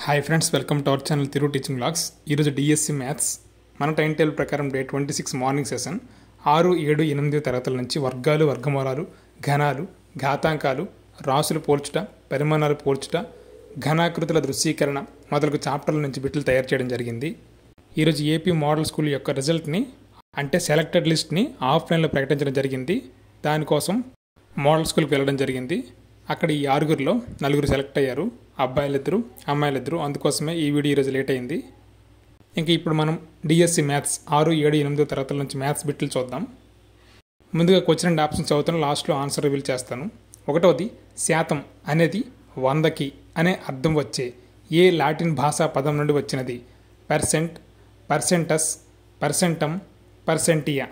hi friends welcome to our channel Thiru teaching blogs ఈరోజు DSC maths మన time table ప్రకారం day twenty six morning session ఆరు ఏడు ఎనిమిది తరగతుల నుంచి వర్గాలు వర్గమూలాలు ఘనాలు ఘాతాంకాలు రాసులు పోల్చుట పరిమాణాలు పోల్చుట ఘనాకృతుల దృశ్యీకరణ మొదలగు చాప్టర్ల నుంచి బిట్లు తయారు చేయడం జరిగింది ఈరోజు ఏపీ మోడల్ స్కూల్ యొక్క రిజల్ట్ని అంటే సెలెక్టెడ్ లిస్ట్ని ఆఫ్లైన్లో ప్రకటించడం జరిగింది దానికోసం మోడల్ స్కూల్కి వెళ్ళడం జరిగింది అక్కడ ఈ ఆరుగురిలో నలుగురు సెలెక్ట్ అయ్యారు అబ్బాయిలిద్దరు అమ్మాయిలిద్దరు అందుకోసమే ఈ వీడియో ఈరోజు లేట్ అయింది ఇంకా ఇప్పుడు మనం డిఎస్సి మ్యాథ్స్ ఆరు ఏడు ఎనిమిదో తరగతుల నుంచి మ్యాథ్స్ బిట్లు చూద్దాం ముందుగా క్వశ్చన్ అండ్ ఆప్షన్ చదువుతాను లాస్ట్లో ఆన్సర్ రివీల్ చేస్తాను ఒకటవది శాతం అనేది వందకి అనే అర్థం వచ్చే ఏ లాటిన్ భాషా పదం నుండి వచ్చినది పర్సెంట్ పర్సెంటస్ పర్సెంటమ్ పర్సెంటియా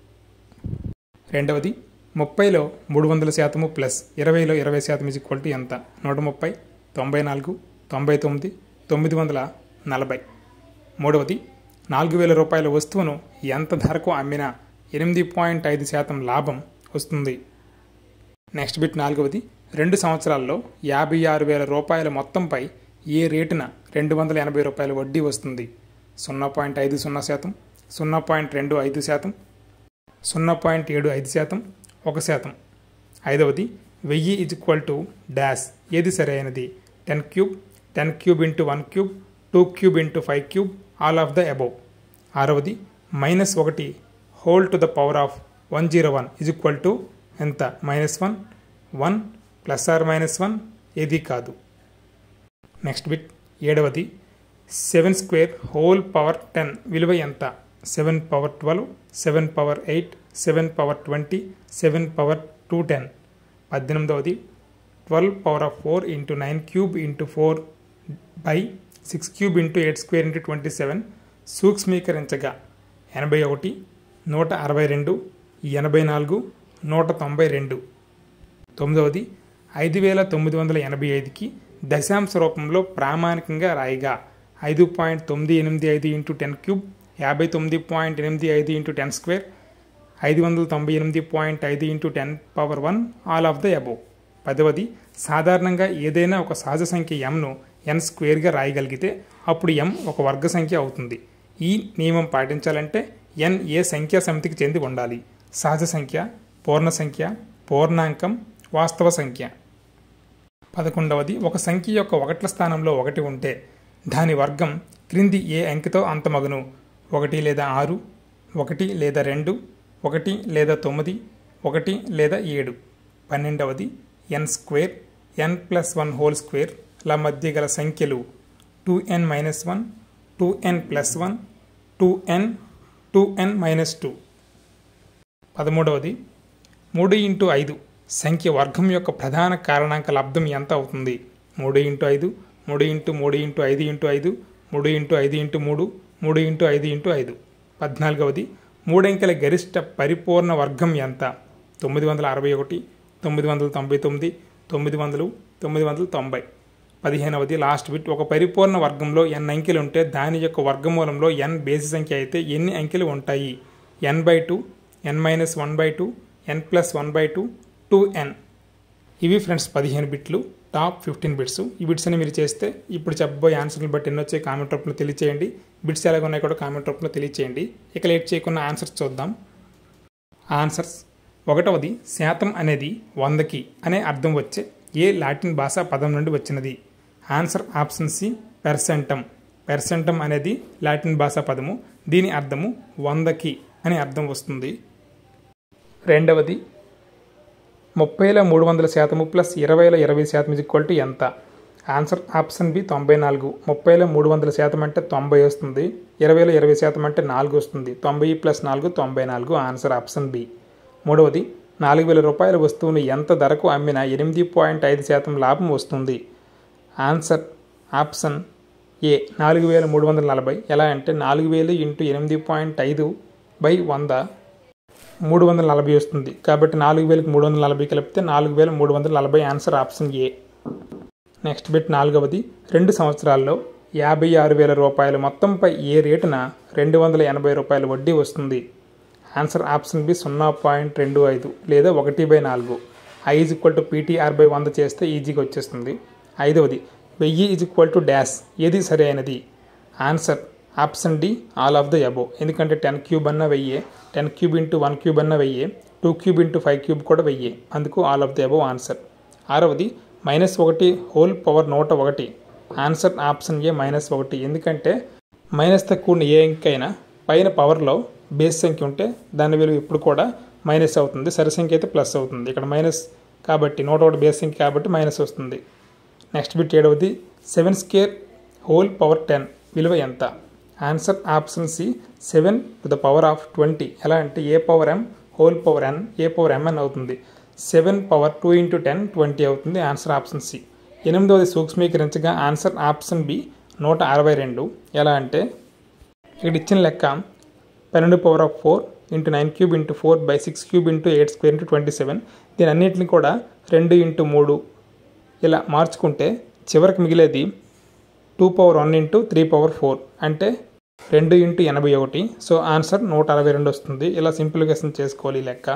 రెండవది ముప్పైలో మూడు వందల శాతము ప్లస్ ఇరవైలో ఇరవై శాతం ఇజ్ ఈక్వల్ టు ఎంత నూట ముప్పై తొంభై నాలుగు తొంభై తొమ్మిది తొమ్మిది వందల నలభై మూడవది నాలుగు వేల రూపాయల వస్తువును ఎంత ధరకు అమ్మినా ఎనిమిది పాయింట్ ఐదు శాతం లాభం వస్తుంది నెక్స్ట్ బిట్ నాలుగవది రెండు సంవత్సరాల్లో యాభై ఆరు వేల రూపాయల మొత్తంపై ఏ రేటున రెండు వందల ఎనభై రూపాయల వడ్డీ వస్తుంది సున్నా పాయింట్ ఐదు సున్నా శాతం సున్నా పాయింట్ రెండు ఐదు శాతం సున్నా పాయింట్ ఏడు ఐదు శాతం ఒక శాతం ఐదవది వెయ్యి ఇజ్ ఈక్వల్ టు డాష్ ఏది సరైనది ten cube ten cube into one cube two cube into five cube all of the above ఆరవది మైనస్ ఒకటి whole to the power of one zero one is equal to ఎంత minus one one plus or minus one ఏది కాదు next bit ఏడవది seven square whole power ten విలువ ఎంత seven power twelve seven power eight seven power twenty seven power two ten పద్దెనిమిదవది twelve power of four into nine cube into four by six cube into eight square into twenty seven సూక్ష్మీకరించగా ఎనభై ఒకటి నూట అరవై రెండు ఎనభై నాలుగు నూట తొంభై రెండు తొమ్మిదవది ఐదు వేల తొమ్మిది వందల ఎనభై ఐదుకి దశాంశ రూపంలో ప్రామాణికంగా రాయిగా ఐదు పాయింట్ తొమ్మిది ఎనిమిది ఐదు ఇంటూ టెన్ క్యూబ్ యాభై తొమ్మిది పాయింట్ ఎనిమిది ఐదు ఇంటూ టెన్ స్క్వేర్ ఐదు వందల తొంభై ఎనిమిది పాయింట్ ఐదు into ten power one all of the above పదవది సాధారణంగా ఏదైనా ఒక సహజ సంఖ్య ఎంను ఎన్ స్క్వేర్గా రాయగలిగితే అప్పుడు ఎం ఒక వర్గ సంఖ్య అవుతుంది ఈ నియమం పాటించాలంటే ఎన్ ఏ సంఖ్యా సమితికి చెంది ఉండాలి సహజ సంఖ్య పూర్ణ సంఖ్య పూర్ణాంకం వాస్తవ సంఖ్య పదకొండవది ఒక సంఖ్య యొక్క ఒకట్ల స్థానంలో ఒకటి ఉంటే దాని వర్గం క్రింది ఏ అంకెతో అంతమగును ఒకటి లేదా ఆరు ఒకటి లేదా రెండు ఒకటి లేదా తొమ్మిది ఒకటి లేదా ఏడు పన్నెండవది N square N plus one whole square ల మధ్య గల సంఖ్యలు two N minus one two N plus one two N two N minus two పదమూడవది మూడు ఇంటూ ఐదు సంఖ్య వర్గం యొక్క ప్రధాన కారణాంక లబ్ధం ఎంత అవుతుంది మూడు ఇంటూ ఐదు మూడు ఇంటూ మూడు ఇంటూ ఐదు ఇంటూ ఐదు మూడు ఇంటూ ఐదు ఇంటూ మూడు మూడు ఇంటూ ఐదు ఇంటూ ఐదు పద్నాలుగవది మూడంకెల గరిష్ట పరిపూర్ణ వర్గం ఎంత తొమ్మిది వందల అరవై ఒకటి తొమ్మిది వందల తొంభై తొమ్మిది తొమ్మిది వందలు తొమ్మిది వందల తొంభై పదిహేనవది లాస్ట్ బిట్ ఒక పరిపూర్ణ వర్గంలో ఎన్ అంకెలు ఉంటే దాని యొక్క వర్గమూలంలో ఎన్ బేసి సంఖ్య అయితే ఎన్ని అంకెలు ఉంటాయి N by two N minus one by two N plus one by two two N ఇవి ఫ్రెండ్స్ పదిహేను బిట్లు టాప్ ఫిఫ్టీన్ బిట్స్ ఈ బిట్స్ అని మీరు చేస్తే ఇప్పుడు చెప్పబోయే ఆన్సర్లు బట్టి ఎన్ని వచ్చాయి కామెంట్ రూపంలో తెలియచేయండి బిట్స్ ఎలాగ ఉన్నాయి కూడా కామెంట్ రూపంలో తెలియచేయండి ఇక లేట్ చేయకుండా ఆన్సర్స్ చూద్దాం ఆన్సర్స్ ఒకటవది శాతం అనేది వందకి అనే అర్థం వచ్చే ఏ లాటిన్ భాషా పదం నుండి వచ్చినది answer option C percentum percentum అనేది లాటిన్ భాషా పదము దీని అర్థము వందకి అని అర్థం వస్తుంది రెండవది ముప్పైలో మూడు వందల శాతము ప్లస్ ఇరవైలో ఇరవై శాతం ఇజ్ ఈక్వల్ టు ఎంత ఆన్సర్ ఆప్షన్ బి తొంభై నాలుగు ముప్పైలో మూడు వందల శాతం అంటే తొంభై వస్తుంది ఇరవైలో ఇరవై శాతం అంటే నాలుగు వస్తుంది తొంభై ప్లస్ నాలుగు తొంభై నాలుగు ఆన్సర్ ఆప్షన్ బి మూడవది నాలుగు వేల రూపాయల వస్తువును ఎంత ధరకు అమ్మినా ఎనిమిది పాయింట్ ఐదు శాతం లాభం వస్తుంది ఆన్సర్ ఆప్షన్ ఏ నాలుగు వేల మూడు వందల నలభై ఎలా అంటే నాలుగు వేలు ఇంటూ ఎనిమిది పాయింట్ ఐదు బై వంద మూడు వందల నలభై వస్తుంది కాబట్టి నాలుగు వేలకు మూడు వందల నలభై కలిపితే నాలుగు వేల మూడు వందల నలభై answer option A next bit నాలుగవది రెండు సంవత్సరాల్లో యాభై ఆరు వేల రూపాయల మొత్తంపై ఏ రేటున రెండు వందల ఎనభై రూపాయల వడ్డీ వస్తుంది ఆన్సర్ ఆప్షన్ బి సున్నా పాయింట్ రెండు ఐదు లేదా ఒకటి బై నాలుగు I is equal to PTR by వంద చేస్తే ఈజీగా వచ్చేస్తుంది ఐదవది వెయ్యి ఈజ్ ఈక్వల్ టు డాష్ ఏది సరి అయినది answer option D all of the above ఎందుకంటే టెన్ క్యూబ్ అన్న వెయ్యే ten cube into one cube అన్న వెయ్యే two cube into five cube కూడా వెయ్యే అందుకు all of the above answer ఆరవది మైనస్ ఒకటి హోల్ పవర్ నూట ఒకటి ఆన్సర్ ఆప్షన్ ఏ మైనస్ ఒకటి ఎందుకంటే మైనస్తో కూడిన ఏ అంకె అయినా పైన పవర్లో బేస్ సంఖ్య ఉంటే దాని విలువ ఇప్పుడు కూడా మైనస్ అవుతుంది సరి సంఖ్య అయితే ప్లస్ అవుతుంది ఇక్కడ మైనస్ కాబట్టి నూట ఒకటి బేస్ సంఖ్య కాబట్టి మైనస్ వస్తుంది నెక్స్ట్ బిట్ ఏడవది seven square whole power ten విలువ ఎంత answer option C seven to the power of twenty ఎలా అంటే A power M whole power N A power MN అవుతుంది seven power two into ten twenty అవుతుంది answer option C ఎనిమిదవది సూక్ష్మీకరించగా answer option B నూట అరవై రెండు ఎలా అంటే ఇక్కడ ఇచ్చిన లెక్క పన్నెండు power of four into nine cube into four by six cube into eight square into twenty seven దీని అన్నింటిని కూడా రెండు ఇంటూ మూడు ఇలా మార్చుకుంటే చివరికి మిగిలేది two power one into three power four అంటే రెండు ఇంటూ ఎనభై ఒకటి సో ఆన్సర్ నూట అరవై రెండు వస్తుంది ఇలా సింప్లిఫికేషన్ చేసుకోవాలి ఈ లెక్క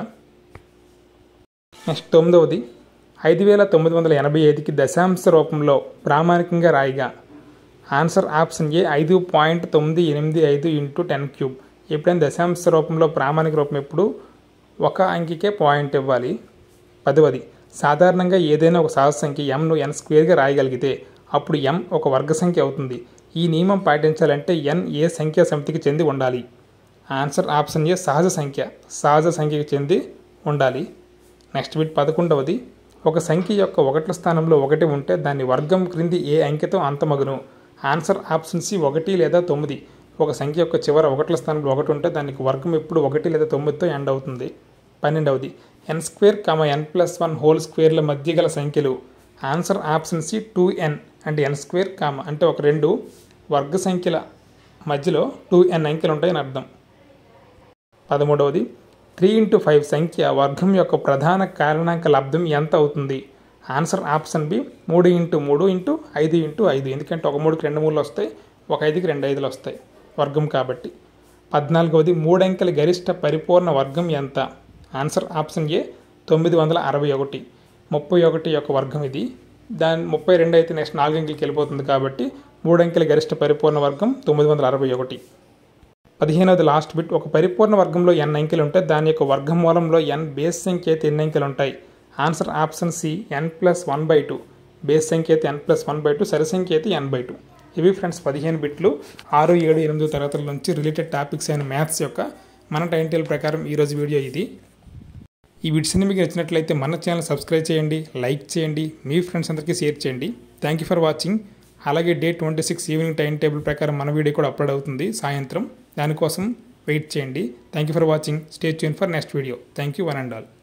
నెక్స్ట్ తొమ్మిదవది ఐదు వేల తొమ్మిది వందల ఎనభై ఐదుకి దశాంశ రూపంలో ప్రామాణికంగా రాయిగా ఆన్సర్ ఆప్షన్ ఏ ఐదు పాయింట్ తొమ్మిది ఎనిమిది ఐదు ఇంటూ టెన్ క్యూబ్ ఎప్పుడైనా దశాంశ రూపంలో ప్రామాణిక రూపం ఎప్పుడు ఒక అంకికే పాయింట్ ఇవ్వాలి పదవది సాధారణంగా ఏదైనా ఒక సహజ సంఖ్య ఎంను ఎన్ స్క్వేర్గా రాయగలిగితే అప్పుడు ఎం ఒక వర్గ సంఖ్య అవుతుంది ఈ నియమం పాటించాలంటే ఎన్ ఏ సంఖ్యా సమితికి చెంది ఉండాలి ఆన్సర్ ఆప్షన్ ఏ సహజ సంఖ్య సహజ సంఖ్యకి చెంది ఉండాలి నెక్స్ట్ బిట్ పదకొండవది ఒక సంఖ్య యొక్క ఒకట్ల స్థానంలో ఒకటి ఉంటే దాని వర్గం క్రింది ఏ అంకెతో అంతమగును ఆన్సర్ ఆప్షన్ సి ఒకటి లేదా తొమ్మిది ఒక సంఖ్య యొక్క చివర ఒకట్ల స్థానంలో ఒకటి ఉంటే దానికి వర్గం ఎప్పుడు ఒకటి లేదా తొమ్మిదితో ఎండ్ అవుతుంది పన్నెండవది N square comma N plus one whole స్క్వేర్ల మధ్య గల సంఖ్యలు answer option C two N అంటే ఎన్ స్క్వేర్ కామ అంటే ఒక రెండు వర్గ సంఖ్యల మధ్యలో టూ ఎన్ అంకెలు ఉంటాయని అర్థం పదమూడవది త్రీ ఇంటూ ఫైవ్ సంఖ్య వర్గం యొక్క ప్రధాన కారణాంక లబ్ధం ఎంత అవుతుంది ఆన్సర్ ఆప్షన్ బి మూడు ఇంటూ మూడు ఇంటూ ఐదు ఇంటూ ఐదు ఎందుకంటే ఒక మూడుకి రెండు మూడులు వస్తాయి ఒక ఐదుకి రెండు ఐదులు వస్తాయి వర్గం కాబట్టి పద్నాలుగవది మూడంకెల గరిష్ట పరిపూర్ణ వర్గం ఎంత ఆన్సర్ ఆప్షన్ ఏ తొమ్మిది వందల అరవై ఒకటి ముప్పై ఒకటి యొక్క వర్గం ఇది దాని ముప్పై రెండు అయితే నెక్స్ట్ నాలుగు అంకెలకి వెళ్ళిపోతుంది కాబట్టి మూడంకెల గరిష్ట పరిపూర్ణ వర్గం తొమ్మిది వందల అరవై ఒకటి పదిహేనవది లాస్ట్ బిట్ ఒక పరిపూర్ణ వర్గంలో ఎన్ అంకెలు ఉంటే దాని యొక్క వర్గమూలంలో ఎన్ బేస్ సంఖ్య అయితే ఎన్ని అంకెలు ఉంటాయి answer option C N plus one by two బేస్ సంఖ్య అయితే N plus one by two సరి సంఖ్య అయితే ఎన్ బై టూ ఇవి ఫ్రెండ్స్ పదిహేను బిట్లు ఆరు ఏడు ఎనిమిది తరగతుల నుంచి రిలేటెడ్ టాపిక్స్ అయిన మ్యాథ్స్ యొక్క మన టైం టేబుల్ ప్రకారం ఈరోజు వీడియో ఇది ఈ వీడియోస్ని మీకు నచ్చినట్లయితే మన ఛానల్ సబ్స్క్రైబ్ చేయండి లైక్ చేయండి మీ ఫ్రెండ్స్ అందరికీ షేర్ చేయండి థ్యాంక్ యూ ఫర్ వాచింగ్ అలాగే day twenty six evening time table ప్రకారం మన వీడియో కూడా అప్లోడ్ అవుతుంది సాయంత్రం దానికోసం వెయిట్ చేయండి thank you for watching stay tune for next video thank you one and all